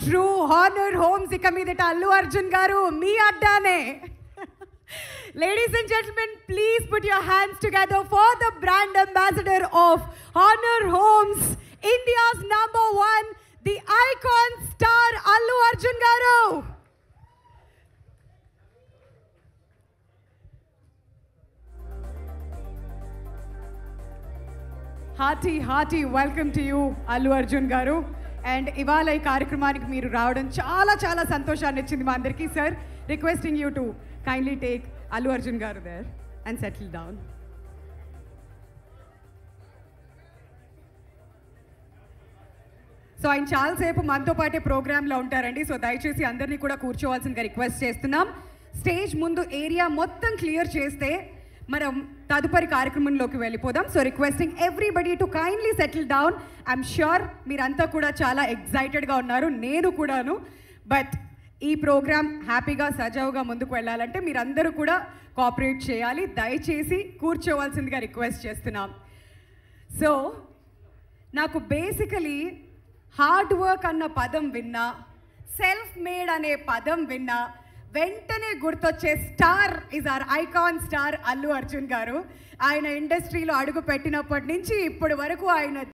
true honour homes ఇక మీదట అల్లు అర్జున్ గారు మీ అడ్డానే ladies and gentlemen please put your hands together for the brand ambassador of Honor Homes India's number one the icon star Allu Arjun garu hearty hearty welcome to you Allu Arjun garu and ఇవాళ ఈ కార్యక్రమానికి మీరు రావడం చాలా చాలా సంతోషాన్ని ఇచ్చింది మా అందరికీ sir requesting you to kindly take Allu Arjun garu there and settle down so ఆయన చాలాసేపు మనతో పాటే ప్రోగ్రాంలో ఉంటారండి సో దయచేసి అందరినీ కూడా కూర్చోవాల్సిందిగా రిక్వెస్ట్ చేస్తున్నాం స్టేజ్ ముందు ఏరియా మొత్తం క్లియర్ చేస్తే మనం తదుపరి కార్యక్రమంలోకి వెళ్ళిపోదాం so requesting everybody to kindly settle down I'm sure మీరంతా కూడా చాలా ఎగ్జైటెడ్గా ఉన్నారు నేను కూడాను బట్ ఈ ప్రోగ్రామ్ హ్యాపీగా సజావుగా ముందుకు వెళ్ళాలంటే మీరందరూ కూడా కోఆపరేట్ చేయాలి దయచేసి కూర్చోవాల్సిందిగా రిక్వెస్ట్ చేస్తున్నాం సో నాకు బేసికలీ హార్డ్ వర్క్ అన్న పదం విన్నా సెల్ఫ్ మేడ్ అనే పదం విన్నా వెంటనే గుర్తొచ్చే star is our icon star Allu Arjun garu ఆయన ఇండస్ట్రీలో అడుగు పెట్టినప్పటి నుంచి ఇప్పటి వరకు ఆయన